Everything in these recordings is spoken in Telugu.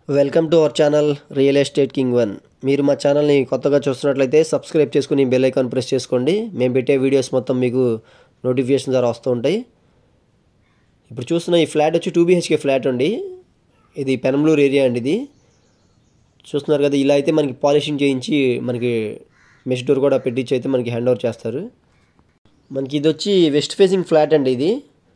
welcome to our channel real estate king one మీరు మా ఛానల్ని కొత్తగా చూస్తున్నట్లయితే సబ్స్క్రైబ్ చేసుకుని బెల్ ఐకాన్ ప్రెస్ చేసుకోండి మేము పెట్టే వీడియోస్ మొత్తం మీకు నోటిఫికేషన్ ద్వారా వస్తూ ఉంటాయి ఇప్పుడు చూస్తున్న ఈ ఫ్లాట్ వచ్చి టూ బీహెచ్కే ఫ్లాట్ అండి ఇది పెనంలూరు ఏరియా అండి ఇది చూస్తున్నారు కదా ఇలా అయితే మనకి పాలిషింగ్ చేయించి మనకి మెష్ డోర్ కూడా పెట్టించి అయితే మనకి హ్యాండ్ ఓవర్ చేస్తారు మనకి ఇది వచ్చి వెస్ట్ ఫేసింగ్ ఫ్లాట్ అండి ఇది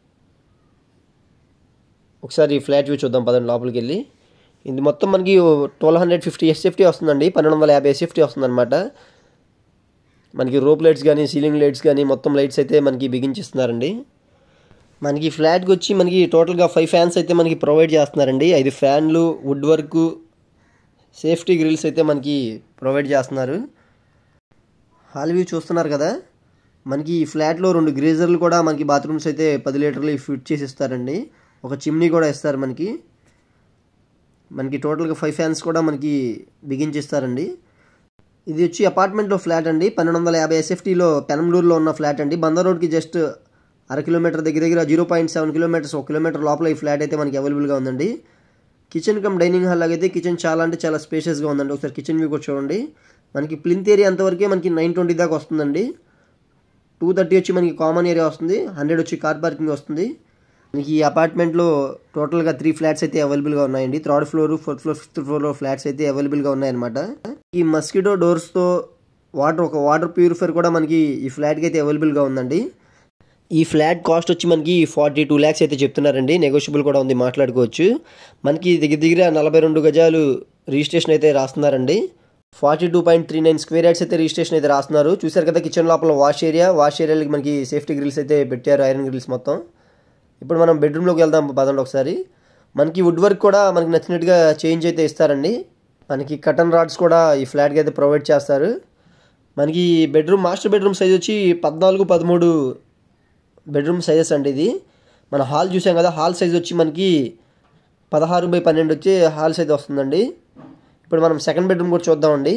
ఒకసారి ఈ ఫ్లాట్ వ్యూ చూద్దాం పదండి లోపలికి వెళ్ళి ఇది మొత్తం మనకి ట్వెల్వ్ హండ్రెడ్ ఫిఫ్టీ ఎస్ఎఫ్టీ వస్తుందండి పన్నెండు వందల యాభై ఎస్ఎఫ్టీ వస్తుందన్నమాట మనకి రోప్ లైట్స్ కానీ సీలింగ్ లైట్స్ కానీ మొత్తం లైట్స్ అయితే మనకి బిగించిస్తున్నారండి మనకి ఫ్లాట్కి వచ్చి మనకి టోటల్గా ఫైవ్ ఫ్యాన్స్ అయితే మనకి ప్రొవైడ్ చేస్తున్నారండి ఐదు ఫ్యాన్లు వుడ్ వర్క్ సేఫ్టీ గ్రిల్స్ అయితే మనకి ప్రొవైడ్ చేస్తున్నారు హాల్ వ్యూ చూస్తున్నారు కదా మనకి ఈ ఫ్లాట్లో రెండు గ్రీజర్లు కూడా మనకి బాత్రూమ్స్ అయితే పది లీటర్లు ఫిట్ చేసి ఇస్తారండి ఒక చిమ్నీ కూడా ఇస్తారు మనకి మనకి టోటల్గా ఫైవ్ ఫ్యాన్స్ కూడా మనకి బిగించిస్తారండి ఇది వచ్చి అపార్ట్మెంట్లో ఫ్లాట్ అండి పన్నెండు వందల యాభై ఎస్ఎఫ్టీలో పెనంలూరులో ఉన్న ఫ్లాట్ అండి బందర్ రోడ్కి జస్ట్ అర కిలోమీటర్ దగ్గర దగ్గర జీరో పాయింట్ సెవెన్ కిలోమీటర్స్ ఒక కిలోమీటర్ లోపల ఈ ఫ్లాట్ అయితే మనకి అవైలబుల్గా ఉందండి కిచెన్ కమ్ డైనింగ్ హాల్ అయితే కిచెన్ చాలా అంటే చాలా స్పేషియస్గా ఉందండి ఒకసారి కిచెన్ వ్యూ కూడా చూడండి మనకి ప్లింత్ ఏరియా అంతవరకే మనకి నైన్ ట్వంటీ దాకా వస్తుందండి టూ థర్టీ వచ్చి మనకి కామన్ ఏరియా వస్తుంది హండ్రెడ్ వచ్చి కార్ పార్కింగ్ వస్తుంది మనకి ఈ అపార్ట్మెంట్లో టోటల్గా త్రీ ఫ్లాట్స్ అయితే అవైలబుల్గా ఉన్నాయండి third floor fourth floor fifth ఫ్లోర్లో ఫ్లాట్స్ అయితే అవైలబుల్గా ఉన్నాయన్నమాట ఈ మస్కిటో డోర్స్తో వాటర్ ఒక వాటర్ ప్యూరిఫైర్ కూడా మనకి ఈ ఫ్లాట్కి అయితే అవైలబుల్గా ఉందండి ఈ ఫ్లాట్ కాస్ట్ వచ్చి మనకి ఫార్టీ టూ ల్యాక్స్ అయితే చెప్తున్నారండి నెగోషియబుల్ కూడా ఉంది మాట్లాడుకోవచ్చు మనకి దగ్గర దగ్గర నలభై రెండు గజాలు రిజిస్ట్రేషన్ అయితే రాస్తున్నారండి forty two point three nine square yards అయితే రిజిస్ట్రేషన్ అయితే రాస్తున్నారు చూసారు కదా కిచెన్ లోపల వాష్ ఏరియా వాష్ ఏరియాలకి మనకి సేఫ్టీ గ్రిల్స్ అయితే పెట్టారు ఐరన్ గ్రిల్స్ మొత్తం ఇప్పుడు మనం బెడ్రూమ్లోకి వెళ్దాం పదండి ఒకసారి మనకి వుడ్ వర్క్ కూడా మనకి నచ్చినట్టుగా చేంజ్ అయితే ఇస్తారండి మనకి కటన్ రాడ్స్ కూడా ఈ ఫ్లాట్కి అయితే ప్రొవైడ్ చేస్తారు మనకి బెడ్రూమ్ మాస్టర్ బెడ్రూమ్ సైజ్ వచ్చి పద్నాలుగు పదమూడు బెడ్రూమ్ సైజెస్ అండి ఇది మన హాల్ చూసాం కదా హాల్ సైజ్ వచ్చి మనకి పదహారు బై పన్నెండు వచ్చి హాల్ సైజ్ వస్తుందండి ఇప్పుడు మనం సెకండ్ బెడ్రూమ్ కూడా చూద్దామండి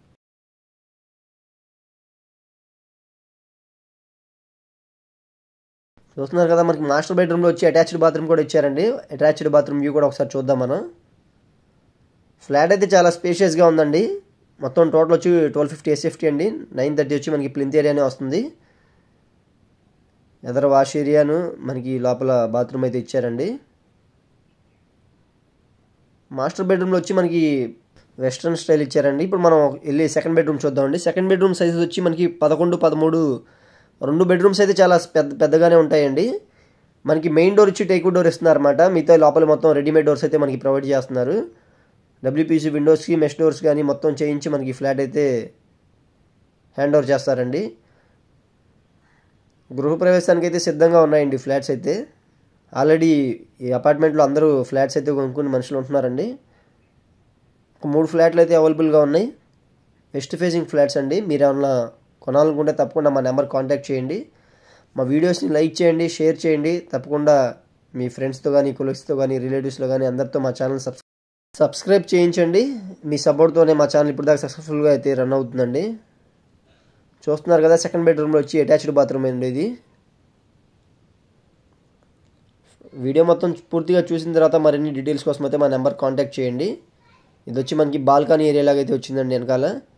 చూస్తున్నారు కదా మనకి మాస్టర్ బెడ్రూమ్లో వచ్చి అటాచ్డ్ బాత్రూమ్ కూడా ఇచ్చారండి అటాచ్డ్ బాత్రూమ్ వ్యూ కూడా ఒకసారి చూద్దాం మనం ఫ్లాట్ అయితే చాలా స్పేషియస్గా ఉందండి మొత్తం టోటల్ వచ్చి ట్వెల్వ్ ఫిఫ్టీ ఎస్ఎఫ్టీ అండి నైన్ థర్టీ వచ్చి మనకి ప్లింత్ ఏరియానే వస్తుంది ఎదర వాష్ ఏరియాను మనకి లోపల బాత్రూమ్ అయితే ఇచ్చారండి మాస్టర్ బెడ్రూమ్లో వచ్చి మనకి వెస్ట్రన్ స్టైల్ ఇచ్చారండి ఇప్పుడు మనం వెళ్ళి సెకండ్ బెడ్రూమ్ చూద్దామండి సెకండ్ బెడ్రూమ్ సైజ్ వచ్చి మనకి పదకొండు పదమూడు రెండు బెడ్రూమ్స్ అయితే చాలా పెద్ద పెద్దగానే ఉంటాయండి మనకి మెయిన్ డోర్ వచ్చి టేక్ డోర్ ఇస్తున్నారు అనమాట మిగతా లోపల మొత్తం రెడీమేడ్ డోర్స్ అయితే మనకి ప్రొవైడ్ చేస్తున్నారు డబ్ల్యూపీసీ విండోస్కి మెష్ డోర్స్ కానీ మొత్తం చేయించి మనకి ఫ్లాట్ అయితే హ్యాండ్ ఓవర్ చేస్తారండి గృహప్రవేశానికి అయితే సిద్ధంగా ఉన్నాయండి ఫ్లాట్స్ అయితే ఆల్రెడీ ఈ అపార్ట్మెంట్లో అందరూ ఫ్లాట్స్ అయితే కొనుక్కుని మనుషులు ఉంటున్నారండి ఒక మూడు ఫ్లాట్లు అయితే అవైలబుల్గా ఉన్నాయి వెస్ట్ ఫేసింగ్ ఫ్లాట్స్ అండి మీరు ఏమన్నా కొనాలనుకుంటే తప్పకుండా మా నెంబర్ కాంటాక్ట్ చేయండి మా వీడియోస్ని లైక్ చేయండి షేర్ చేయండి తప్పకుండా మీ ఫ్రెండ్స్తో కానీ కొలీగ్స్తో కానీ రిలేటివ్స్లో కానీ అందరితో మా ఛానల్ సబ్స్ సబ్స్క్రైబ్ చేయించండి మీ సపోర్ట్తోనే మా ఛానల్ ఇప్పుడు దాకా సక్సెస్ఫుల్గా అయితే రన్ అవుతుందండి చూస్తున్నారు కదా సెకండ్ బెడ్రూమ్లో వచ్చి అటాచ్డ్ బాత్రూమ్ అండి ఇది వీడియో మొత్తం పూర్తిగా చూసిన తర్వాత మరిన్ని డీటెయిల్స్ కోసం అయితే మా నెంబర్ కాంటాక్ట్ చేయండి ఇది వచ్చి మనకి బాల్కనీ ఏరియా లాగా అయితే వచ్చిందండి వెనకాల